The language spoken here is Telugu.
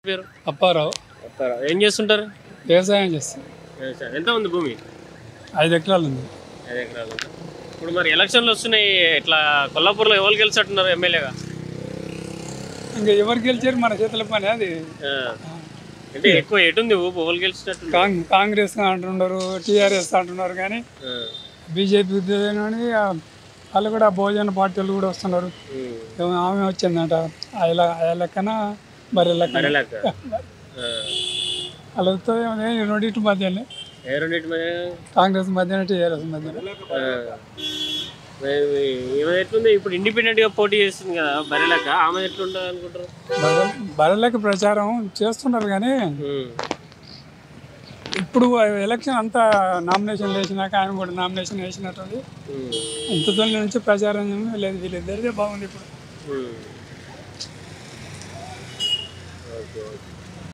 పేరు అప్పారావు వస్తారా ఏం చేస్తుంటారు వ్యవసాయం చేస్తాం వ్యవసాయం. ఎంత ఉంది భూమి ఐదు ఎకరాలు ఉంది ఐదు ఎకరాలు ఉందా? ఇప్పుడు మరి ఎలక్షన్లు వస్తున్నాయి ఇట్లా కొల్లాపూర్లో ఎవరు గెలిచినట్టున్నారు ఎమ్మెల్యేగా ఇంకా ఎవరు గెలిచారు మన చేతుల పని అది ఆ. అంటే ఎక్కువ ఎటుంది ఊపు ఎవరు గెలిచినట్టు కాంగ్ కాంగ్రెస్ అంటున్నారు టీఆర్ఎస్ అంటున్నారు కానీ బీజేపీ కానీ వాళ్ళు కూడా భోజన పార్టీలు కూడా వస్తున్నారు ఏమో ఆమె వచ్చిందంట ఆ ఇలా- ఆ లెక్కన బరి లెక్కన అలా వస్తుంది ఏమో ఈ రెండింటి మధ్యనే ఏ రెండింటి మధ్య కాంగ్రెస్ మధ్యన టీఆర్ఎస్ మధ్యన ఏమైనా ఎట్లుంది ఇప్పుడు ఇండిపెండెంట్ గా పోటీ చేస్తుంది కదా బరిలెక్క ఆమె ఎట్లుంటుంది అనుకుంటారు బరలకి ప్రచారం చేస్తున్నారు కానీ ఉమ్. ఇప్పుడు ఎలక్షన్ అంతా నామినేషన్ వేసినాక ఆయన కూడా నామినేషన్ వేసినట్టుంది ఉమ్. ఇంత తొలి నుంచి ప్రచారం ఏమీ లేదు వీళ్ళిద్దరిదే బాగుంది ఇప్పుడు ఉమ్. Okay okay